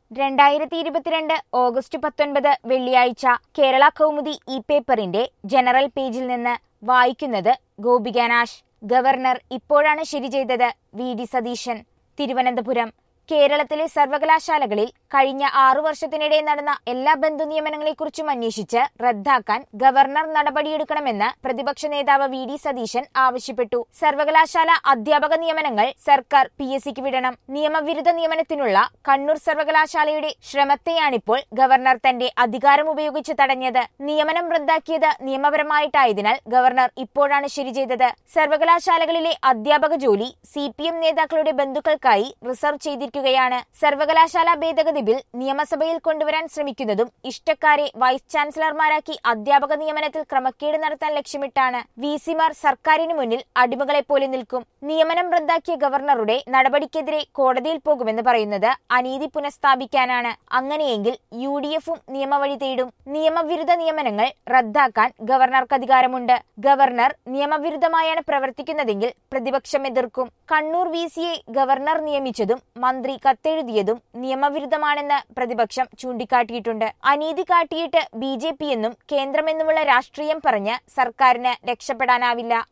രണ്ടായിരത്തി ഇരുപത്തിരണ്ട് ഓഗസ്റ്റ് പത്തൊൻപത് വെള്ളിയാഴ്ച കേരള കൗമുദി ഇ പേപ്പറിന്റെ ജനറൽ പേജിൽ നിന്ന് വായിക്കുന്നത് ഗോപികാനാശ് ഗവർണർ ഇപ്പോഴാണ് ശരി ചെയ്തത് വി ഡി സതീശൻ തിരുവനന്തപുരം കേരളത്തിലെ സർവകലാശാലകളിൽ കഴിഞ്ഞ ആറു വർഷത്തിനിടെ നടന്ന എല്ലാ ബന്ധു നിയമനങ്ങളെക്കുറിച്ചും അന്വേഷിച്ച് റദ്ദാക്കാൻ ഗവർണർ നടപടിയെടുക്കണമെന്ന് പ്രതിപക്ഷ നേതാവ് വി ഡി സതീശൻ ആവശ്യപ്പെട്ടു സർവകലാശാല അധ്യാപക നിയമനങ്ങൾ സർക്കാർ പി എസ് സിക്ക് വിടണം നിയമവിരുദ്ധ നിയമനത്തിനുള്ള കണ്ണൂർ സർവകലാശാലയുടെ ശ്രമത്തെയാണിപ്പോൾ ഗവർണർ തന്റെ അധികാരം ഉപയോഗിച്ച് തടഞ്ഞത് നിയമനം റദ്ദാക്കിയത് നിയമപരമായിട്ടായതിനാൽ ഗവർണർ ഇപ്പോഴാണ് ശരി ചെയ്തത് സർവകലാശാലകളിലെ അധ്യാപക ജോലി സി പി എം നേതാക്കളുടെ ബന്ധുക്കൾക്കായി റിസർവ് ചെയ്തിരിക്കുകയാണ് സർവകലാശാല ഭേദഗതി ബിൽ നിയമസഭയിൽ കൊണ്ടുവരാൻ ശ്രമിക്കുന്നതും ഇഷ്ടക്കാരെ വൈസ് ചാൻസലർമാരാക്കി അധ്യാപക നിയമനത്തിൽ ക്രമക്കേട് നടത്താൻ ലക്ഷ്യമിട്ടാണ് വി സിമാർ സർക്കാരിന് മുന്നിൽ അടിമകളെ പോലെ നിൽക്കും നിയമനം റദ്ദാക്കിയ ഗവർണറുടെ നടപടിക്കെതിരെ കോടതിയിൽ പോകുമെന്ന് പറയുന്നത് അനീതി പുനഃസ്ഥാപിക്കാനാണ് അങ്ങനെയെങ്കിൽ യു ഡി എഫും നിയമവഴി തേടും നിയമവിരുദ്ധ നിയമനങ്ങൾ റദ്ദാക്കാൻ ഗവർണർക്ക് അധികാരമുണ്ട് ഗവർണർ നിയമവിരുദ്ധമായാണ് പ്രവർത്തിക്കുന്നതെങ്കിൽ പ്രതിപക്ഷം എതിർക്കും കണ്ണൂർ വി സിയെ ഗവർണർ നിയമിച്ചതും മന്ത്രി കത്തെഴുതിയതും നിയമവിരുദ്ധമാണെന്ന് പ്രതിപക്ഷം ചൂണ്ടിക്കാട്ടിയിട്ടുണ്ട് അനീതി കാട്ടിയിട്ട് ബി ജെ പി എന്നും കേന്ദ്രമെന്നുമുള്ള രാഷ്ട്രീയം പറഞ്ഞ് സർക്കാരിന് രക്ഷപ്പെടാനാവില്ല